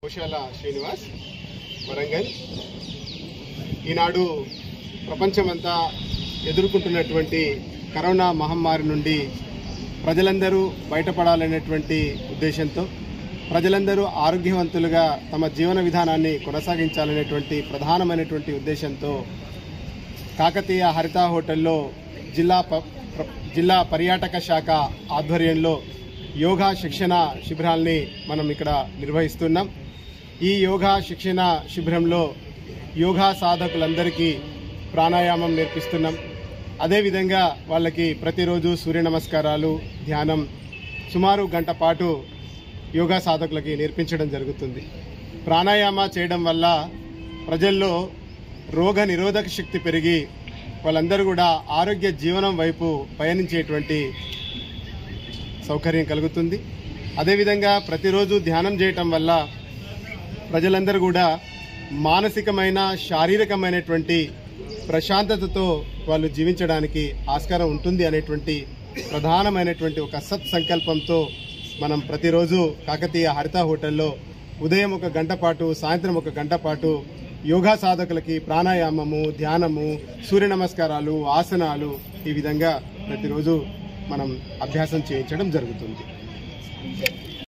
కోశాల శ్రీనివాస్ వరంగల్ ఈనాడు ప్రపంచమంతా ఎదుర్కొంటున్నటువంటి కరోనా మహమ్మారి నుండి ప్రజలందరూ బయటపడాలనేటువంటి ఉద్దేశంతో ప్రజలందరూ ఆరోగ్యవంతులుగా తమ జీవన విధానాన్ని కొనసాగించాలనేటువంటి ప్రధానమైనటువంటి ఉద్దేశంతో కాకతీయ హరిత హోటల్లో జిల్లా ప- ప్ర- జిల్లా పర్యాటక శాఖ ఆధ్వర్యంలో యోగా శిక్షణ శిబిరాల్ని మనం ఇక్కడ నిర్వహిస్తున్నాం ఈ యోగా శిక్షణ శిబిరంలో యోగా సాధకులందరికీ ప్రాణాయామం నేర్పిస్తున్నాం అదేవిధంగా వాళ్ళకి ప్రతిరోజు సూర్య నమస్కారాలు ధ్యానం సుమారు గంట పాటు యోగా సాధకులకి నేర్పించడం జరుగుతుంది ప్రాణాయామ చేయడం వల్ల ప్రజల్లో రోగ నిరోధక శక్తి పెరిగి వాళ్ళందరూ కూడా ఆరోగ్య జీవనం వైపు పయనించేటువంటి సౌకర్యం కలుగుతుంది అదేవిధంగా ప్రతిరోజు ధ్యానం చేయటం వల్ల ప్రజలందరూ కూడా మానసికమైన శారీరకమైనటువంటి ప్రశాంతతతో వాళ్ళు జీవించడానికి ఆస్కారం ఉంటుంది అనేటువంటి ప్రధానమైనటువంటి ఒక సత్సంకల్పంతో మనం ప్రతిరోజు కాకతీయ హరిత హోటల్లో ఉదయం ఒక గంట పాటు సాయంత్రం ఒక గంట పాటు యోగా సాధకులకి ప్రాణాయామము ధ్యానము సూర్య నమస్కారాలు ఆసనాలు ఈ విధంగా ప్రతిరోజు మనం అభ్యాసం చేయించడం జరుగుతుంది